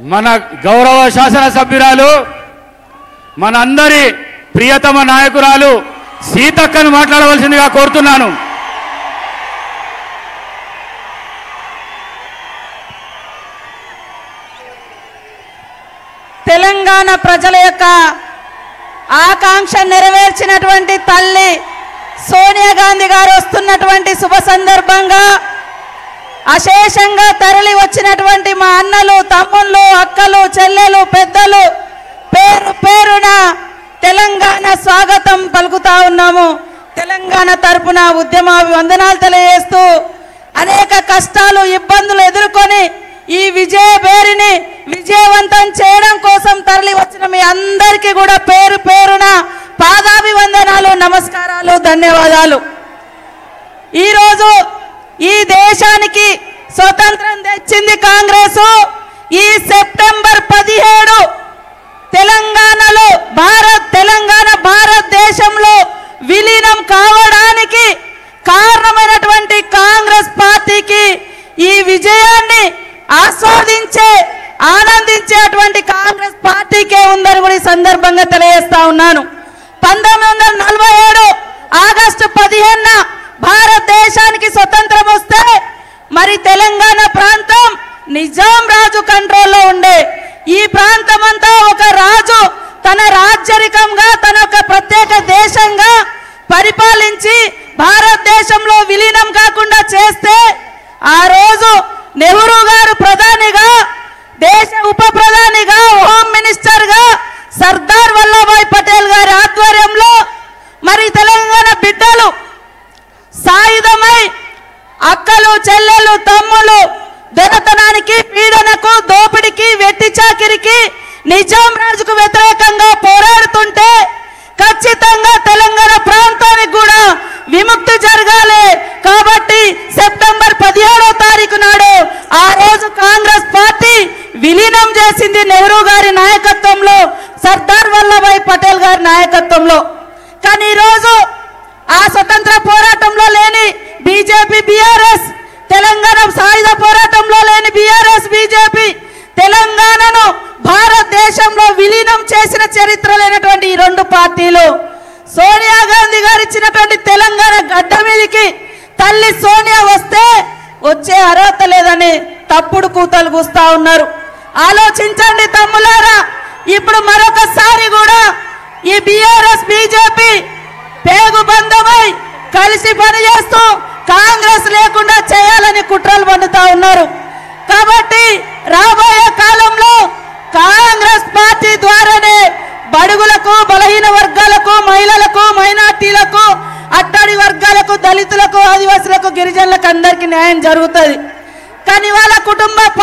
మన గౌరవ శాసనసభ్యురాలు మనందరి ప్రియతమ నాయకురాలు సీతక్కను మాట్లాడవలసిందిగా కోరుతున్నాను తెలంగాణ ప్రజల యొక్క ఆకాంక్ష నెరవేర్చినటువంటి తల్లి సోనియా గాంధీ గారు వస్తున్నటువంటి శుభ సందర్భంగా అశేషంగా తరలి వచ్చినటువంటి మా అన్నలు తమ్ముళ్ళు అక్కలు చెల్లెలు పెద్దలు పేరు పేరున తెలంగాణ స్వాగతం పలుకుతా ఉన్నాము తెలంగాణ తరపున ఉద్యమ వందనాలు తెలియజేస్తూ అనేక కష్టాలు ఇబ్బందులు ఎదుర్కొని ఈ విజయ పేరుని విజయవంతం చేయడం కోసం తరలి వచ్చిన మీ అందరికీ కూడా పేరు పేరున పాదాభివందనాలు నమస్కారాలు ధన్యవాదాలు ఈరోజు ఈ దేశానికి స్వతంత్రం తెచ్చింది కాంగ్రెస్ ఈ సెప్టెంబర్ పదిహేడు తెలంగాణలో భారత్ తెలంగాణ భారతదేశంలో విలీనం కావడానికి కారణమైనటువంటి కాంగ్రెస్ పార్టీకి ఈ విజయాన్ని ఆస్వాదించే ఆనందించేటువంటి కాంగ్రెస్ పార్టీకే ఉందని కూడా ఈ సందర్భంగా తెలియజేస్తా ఉన్నాను పంతొమ్మిది వందల నలభై ఏడు ఆగస్టు పదిహేనున భారతదేశానికి స్వతంత్రం వస్తే మరి తెలంగాణ ప్రాంతం నిజాం రాజు కంట్రోల్లో ఉండే ఈ ప్రాంతం అంతా ఒక రాజు తన రాజ్యరికంగా తన ఒక ప్రత్యేక దేశంగా పరిపాలించి భారతదేశంలో విలీనం కాకుండా చేస్తే ఆ రోజు నెహ్రూ గారు ప్రధానిగా దేశ ఉప ప్రధానిగా హోమ్ మినిస్టర్ గా సర్దార్ వల్లభాయ్ పటేల్ గారి ఆధ్వర్యంలో మరి తెలంగాణ బిడ్డలు సాయుధమై అక్కలు చెల్లెలు తమ్ములు దొరతనానికి పీడనకు దోపిడికి వెట్టి చాకిరికి నిజాం రాజుకు వ్యతిరేకంగా పోరాడుతుంటే ఖచ్చితంగా తెలంగాణ ప్రాంతానికి కూడా విముక్తి జరగాలి కాబట్టి సెప్టెంబర్ పదిహేడో తారీఖు నాడు ఆ రోజు కాంగ్రెస్ పార్టీ విలీనం చేసింది నెహ్రూ గారి నాయకత్వంలో సర్దార్ వల్లభాయ్ పటేల్ గారి నాయకత్వంలో కానీ ఈరోజు ఆ స్వతంత్ర పోరాటంలో లేని బీజేపీ బీఆర్ఎస్ తెలంగాణ సాయుధ పోరాటంలో లేని బీఆర్ఎస్ బీజేపీ తెలంగాణను భారతదేశంలో విలీనం చేసిన చరిత్ర లేనటువంటి ఈ రెండు పార్టీలు సోనియా గాంధీ గారు ఇచ్చినటువంటి తెలంగాణ గడ్డ మీదకి తల్లి సోనియా వస్తే వచ్చే అర్హత లేదని తప్పుడు కూతలు కూస్తా ఉన్నారు ఆలోచించండి తమ్ములారా ఇప్పుడు మరొకసారి కూడా ఈ బీఆర్ఎస్ బీజేపీ పేగు బంధమై కలిసి పనిచేస్తూ కాంగ్రెస్ లేకుండా చేయాలని కుట్రలు పండుతా ఉన్నారు కాబట్టి రాబోయే కాలంలో కాంగ్రెస్ పార్టీ ద్వారానే బడుగులకు బలహీన వర్గాలకు మహిళలకు మైనార్టీలకు అట్టడి వర్గాలకు దళితులకు ఆదివాసులకు గిరిజనులకు అందరికీ న్యాయం జరుగుతుంది కానీ వాళ్ళ కుటుంబ